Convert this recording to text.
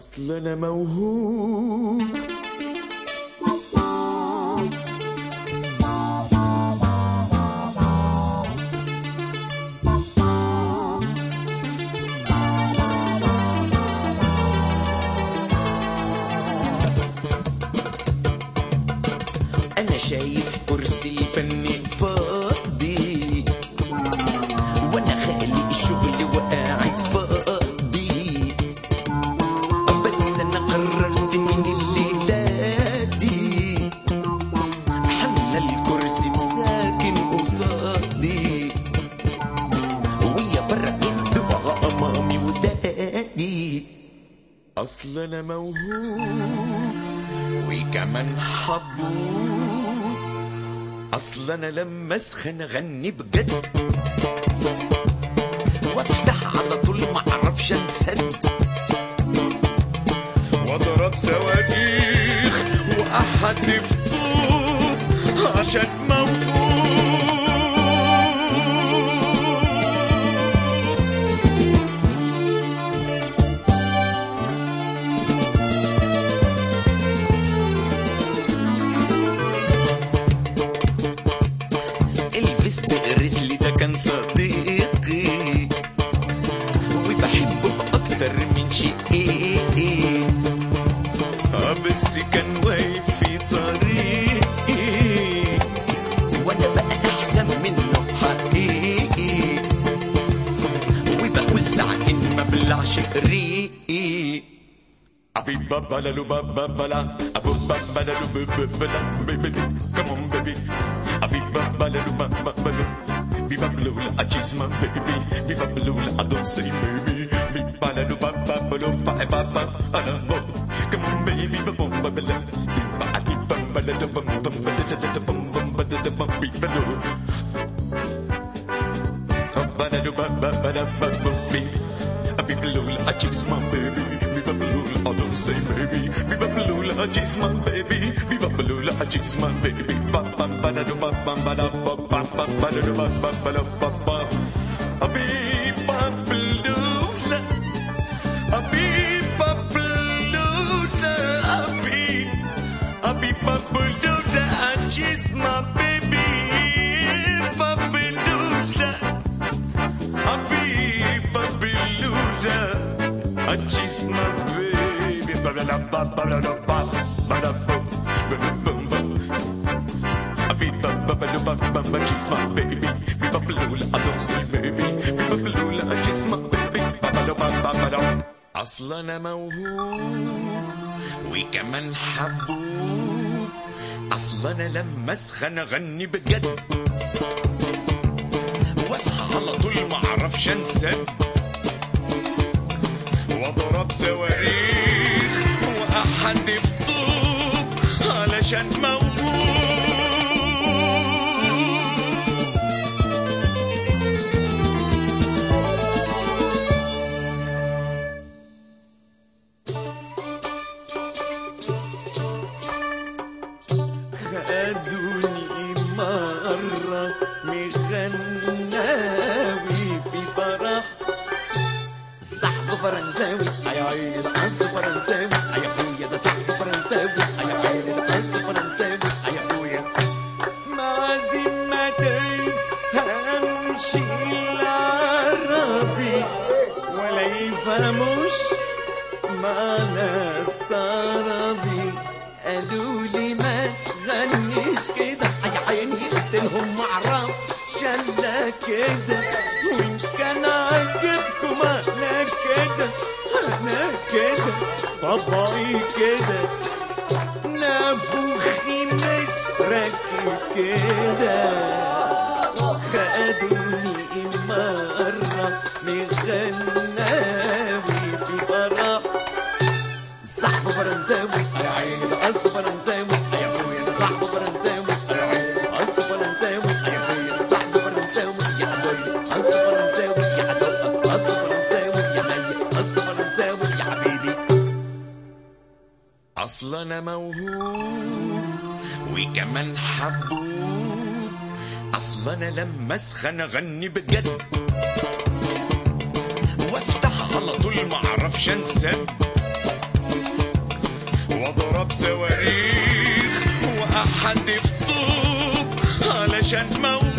اصل انا موهوب انا شايف كرسي الفن فاضي وانا خالي الشغل وقاعد فاضي بس انا قررت من الليله دي حمل الكرسي مساكن قصادي ويا برا الدعاء امامي ودادي اصل انا موهوب وكمان حبوب اصل انا لما اسخن اغني بجد وافتح على طول ما اعرفش انسد واضرب صواريخ واحدف طوب عشان موهوب الفيس بريسلي ده كان صديقي وبحبه اكتر من شيء آه بس كان واقف في طريقي وانا بقى احسن منه حقيقي وبقول ساعتين ما بلعش ريقي Abi baba la lu baba bala, abu baba la lu baba bala, baby, come on baby. Abi baba la lu baba bala, be baba lu la cheese my baby, be baba lu la I don't say baby, be baba lu baba bala, ba baba, I don't know. Come on baby, baba baba la, be baba di baba la da bam bam ba da da da bam bam ba da da bam be baba lu. Baba la lu baba bala baba be, abi baba lu la cheese my baby. Be baba lu la I don't say baby, be baba lu la cheese my baby, be baba lu la cheese my baby. Ba ba ba da do ba ba ba da ba ba ba ba da do ba ba ba da ba ba. Abi baba lu la, abi baba lu la, abi abi baba lu la cheese my baby, baba lu la. Happy Babiluja, I kiss my baby. Ba ba da ba ba da da ba ba da ba ba da bum bum. Happy ba ba ba da ba ba ba kiss my baby. Be Babilula, I don't say baby. Be Babilula, I kiss my baby. Ba ba da ba ba ba da. أصلا أنا موهوب وكمان حبوب أصلا أنا لما أسخن أغني بجد واصحى على طول ما اعرفش انسد واضرب صواريخ واحدف طوب علشان موهوب خدوني مرة مغناوي في فرح صاحب فرنساوي يا عيني ده اصل فرنساوي يا اخويا ده صاحب فرنساوي يا عيني ده اصل فرنساوي يا اخويا معزمتي همشي العربي ولا يفهموش معنى الطربي قالوا لي ما تغنيش كده يا عيني قلت لهم معرف شلا كده وان كان عاجبكم انا كده انا كده طبعي كده نافوخي متركب كده خدوني مرة مغناوي في فرح صاحبه فرنساوي يا عيني ده اصله فرنساوي يا اخويا ده صاحبه فرنساوي يا عيني ده اصله فرنساوي يا اخويا ده صاحبه فرنساوي يا حبايبي اصله فرنساوي يا حدوقك اصله فرنساوي يا حي اصله فرنساوي يا حبيبي اصل انا موهوب وكمان حبوب اصل انا لما اسخن اغني بجد وافتح على طول ما اعرفش انسد يضرب صواريخ وأحد في طوب علشان موت